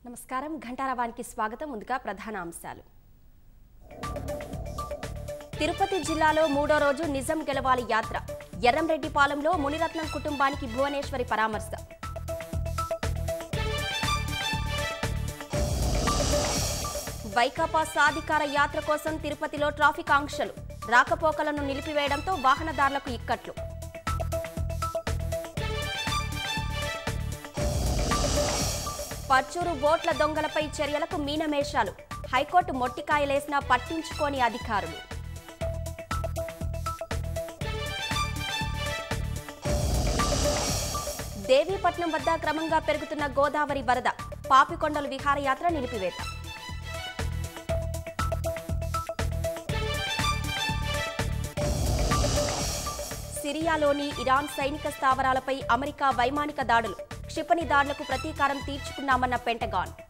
నమస్కారం ఘంటారవానికి స్వాగతం ముందుగా ప్రధాన అంశాలు తిరుపతి జిల్లాలో మూడో రోజు నిజం గెలవాలి యాత్ర ఎర్రంరెడ్డిపాలెంలో మునిరత్నం కుటుంబానికి భువనేశ్వరి పరామర్శ వైకాపా సాధికార యాత్ర కోసం తిరుపతిలో ట్రాఫిక్ ఆంక్షలు రాకపోకలను నిలిపివేయడంతో వాహనదారులకు ఇక్కట్లు పర్చూరు ఓట్ల దొంగలపై చర్యలకు మీనమేషాలు హైకోర్టు మొట్టికాయలేసినా పట్టించుకోని అధికారులు దేవీపట్నం వద్ద క్రమంగా పెరుగుతున్న గోదావరి వరద పాపికొండలు విహారయాత్ర నిలిపివేత సిరియాలోని ఇరాన్ సైనిక స్థావరాలపై అమెరికా వైమానిక దాడులు క్షిపణి దాడులకు ప్రతీకారం తీర్చుకున్నామన్న పెంటగాన్